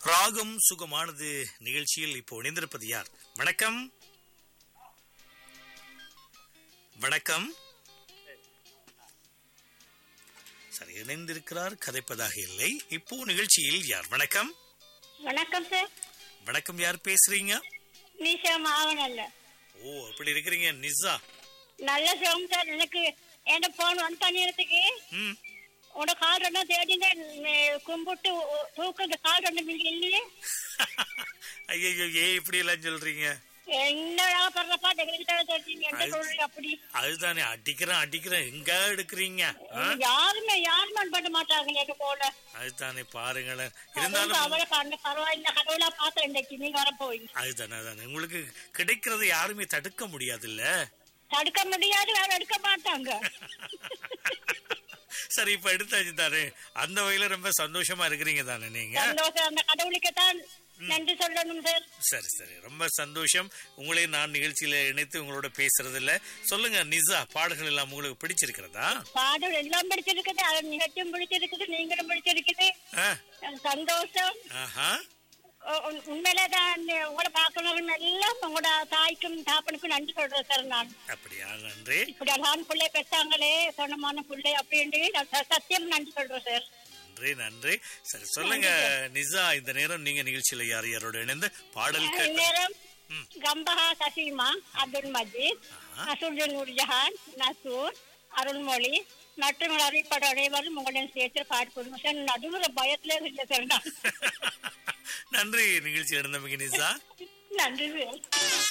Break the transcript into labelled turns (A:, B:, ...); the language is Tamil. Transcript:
A: ராகம் சுகமானது நிகழ்ச்சியில் இப்போ இணைந்திருப்பது யார் வணக்கம் வணக்கம் சரி இணைந்திருக்கிறார் கதைப்பதாக இல்லை இப்போ நிகழ்ச்சியில் யார் வணக்கம்
B: வணக்கம் சார்
A: வணக்கம் யார் பேசுறீங்க
B: நிஷா மாவன் அல்ல
A: ஓ அப்படி இருக்கிறீங்க நிசா
B: நல்ல சிவம் சார் எனக்கு என் போன் வந்த நேரத்துக்கு
A: ம்
B: உன்னோட கால் ரெண்டும் தேடினேன் கும்பிட்டு உ- தூக்கு இந்த கால் ரெண்டு நீங்க இல்லையே
A: ஐயோ ஏ இப்படி எல்லாம் சொல்றீங்க
B: என்னடா பண்றப்பா எங்ககிட்ட தெரிஞ்சீங்க என்ன சொல்றீங்க அப்படி
A: அதுதானே அடிக்கிறேன் அடிக்கிறேன் எங்க எடுக்கிறீங்க ஆ?
B: யாருமே யாருமே பண்ண மாட்டாங்க எனக்கு போல
A: அதுதானே பாருங்களேன்
B: அதுவும்
A: இருந்தாலும்
B: அவளை கண்ட பரவாயில்ல கடவுளா பார்த்தேன் இன்னைக்கு நீங்க வர போய்
A: அதுதானே அதுதானே உங்களுக்கு கிடைக்கிறத யாருமே தடுக்க முடியாதுல்ல
B: தடுக்க முடியாது வேற எடுக்க மாட்டாங்க
A: சரி இப்ப எடுத்தாச்சு தானே அந்த வகையில ரொம்ப சந்தோஷமா இருக்கிறீங்க தானே நீங்க
B: சந்தோஷம் அந்த கடவுளுக்கு தான் நன்றி சொல்லணும் சார்
A: சரி சரி ரொம்ப சந்தோஷம் உங்களை நான் நிகழ்ச்சியில இணைத்து உங்களோட பேசுறதுல சொல்லுங்க நிசா பாடல்கள் எல்லாம் உங்களுக்கு பிடிச்சிருக்கிறதா
B: பாடல் எல்லாம் பிடிச்சிருக்குது அது நிகழ்ச்சியும் பிடிச்சிருக்குது நீங்களும் பிடிச்சிருக்குது
A: ஆ,
B: சந்தோஷம்
A: ஆஹா
B: உ- உ- உண்மையிலேதான் உங்களை பார்க்கணும் எல்லாம் உங்களோட தாய்க்கும் தாப்பனுக்கும் நன்றி சொல்றேன் சார் நான்
A: அப்படியா நன்றி
B: இப்படி அழகான பிள்ளை பெற்றாங்களே சொன்னமான பிள்ளை அப்படின்னு நான் ச- சத்தியம் நன்றி சொல்றேன் சார்
A: நன்றி நன்றி சரி சொல்லுங்க நிசா இந்த நேரம் நீங்க நிகழ்ச்சியில யார் யாரோட இணைந்து பாடல் கேட்ட
B: நேரம் கம்பஹா சசீமா அப்துல் மஜீத் அசுல் நூர்ஜஹான் நசூர் அருள்மொழி மற்றும் அறிவிப்பட அனைவரும் உங்களுடன் சேர்த்து பாட்டு கொடுங்க சார் நடுவுல பயத்திலே இல்லை சார் நான்
A: நன்றி நிகழ்ச்சி நடந்தமைக்கு நிசா
B: நன்றி சார்